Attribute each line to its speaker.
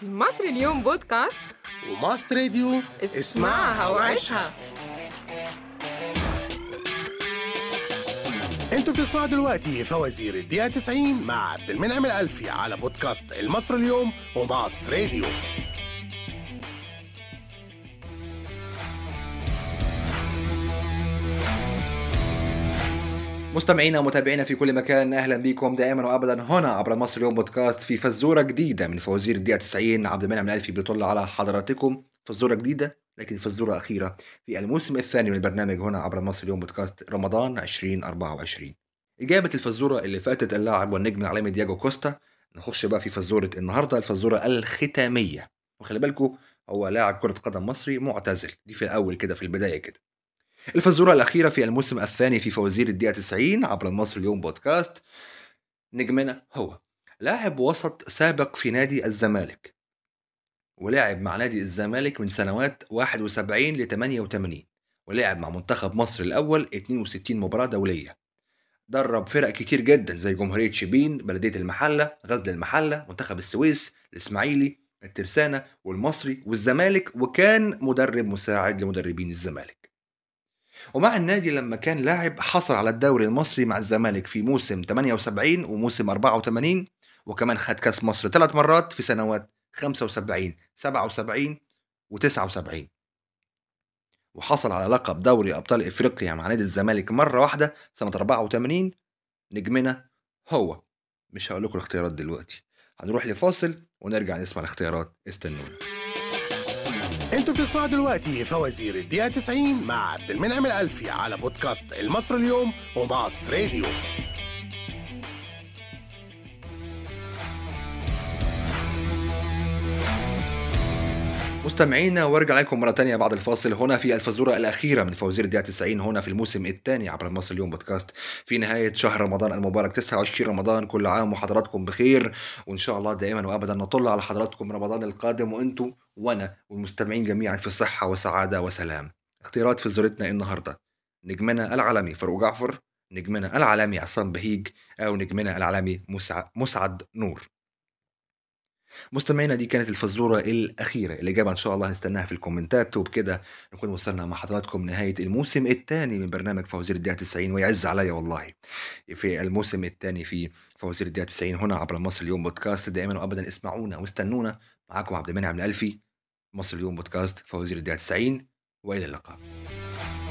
Speaker 1: مصر اليوم بودكاست
Speaker 2: وماست راديو
Speaker 1: اسمعها وعيشها
Speaker 2: انتوا بتسمعوا دلوقتي فوازير الدقيقة 90 مع عبد المنعم الألفي على بودكاست المصر اليوم وماست راديو
Speaker 3: مستمعينا ومتابعينا في كل مكان اهلا بكم دائما وابدا هنا عبر مصر اليوم بودكاست في فزوره جديده من فوازير الدقيقه 90 عبد المنعم الالفي بيطل على حضراتكم فزوره جديده لكن فزوره اخيره في الموسم الثاني من البرنامج هنا عبر مصر اليوم بودكاست رمضان 2024 اجابه الفزوره اللي فاتت اللاعب والنجم العالمي دياجو كوستا نخش بقى في فزوره النهارده الفزوره الختاميه وخلي بالكم هو لاعب كره قدم مصري معتزل دي في الاول كده في البدايه كده الفزورة الأخيرة في الموسم الثاني في فوازير الدقيقة 90 عبر المصري اليوم بودكاست نجمنا هو لاعب وسط سابق في نادي الزمالك ولعب مع نادي الزمالك من سنوات 71 ل 88 ولعب مع منتخب مصر الأول 62 مباراة دولية درب فرق كتير جدا زي جمهورية شبين بلدية المحلة غزل المحلة منتخب السويس الإسماعيلي الترسانة والمصري والزمالك وكان مدرب مساعد لمدربين الزمالك ومع النادي لما كان لاعب حصل على الدوري المصري مع الزمالك في موسم 78 وموسم 84 وكمان خد كاس مصر ثلاث مرات في سنوات 75 77 و79 وحصل على لقب دوري ابطال افريقيا مع نادي الزمالك مره واحده سنه 84 نجمنا هو مش هقول لكم الاختيارات دلوقتي هنروح لفاصل ونرجع نسمع الاختيارات استنونا
Speaker 2: انتوا بتسمعوا دلوقتي فوازير الدقيقة 90 مع عبد المنعم الألفي على بودكاست المصر اليوم وماست راديو
Speaker 3: مستمعينا وارجع لكم مرة تانية بعد الفاصل هنا في الفزورة الأخيرة من فوازير الدقيقة 90 هنا في الموسم الثاني عبر مصر اليوم بودكاست في نهاية شهر رمضان المبارك 29 رمضان كل عام وحضراتكم بخير وإن شاء الله دائما وأبدا نطل على حضراتكم رمضان القادم وأنتم وأنا والمستمعين جميعا في صحة وسعادة وسلام اختيارات فزورتنا النهاردة نجمنا العالمي فاروق جعفر نجمنا العالمي عصام بهيج أو نجمنا العالمي مسع- مسعد نور مستمعينا دي كانت الفزوره الاخيره الاجابه ان شاء الله هنستناها في الكومنتات وبكده نكون وصلنا مع حضراتكم نهايه الموسم الثاني من برنامج فوازير الدقيقه 90 ويعز عليا والله في الموسم الثاني في فوازير الدقيقه 90 هنا عبر مصر اليوم بودكاست دائما وابدا اسمعونا واستنونا معاكم عبد المنعم الالفي مصر اليوم بودكاست فوازير الدقيقه 90 والى اللقاء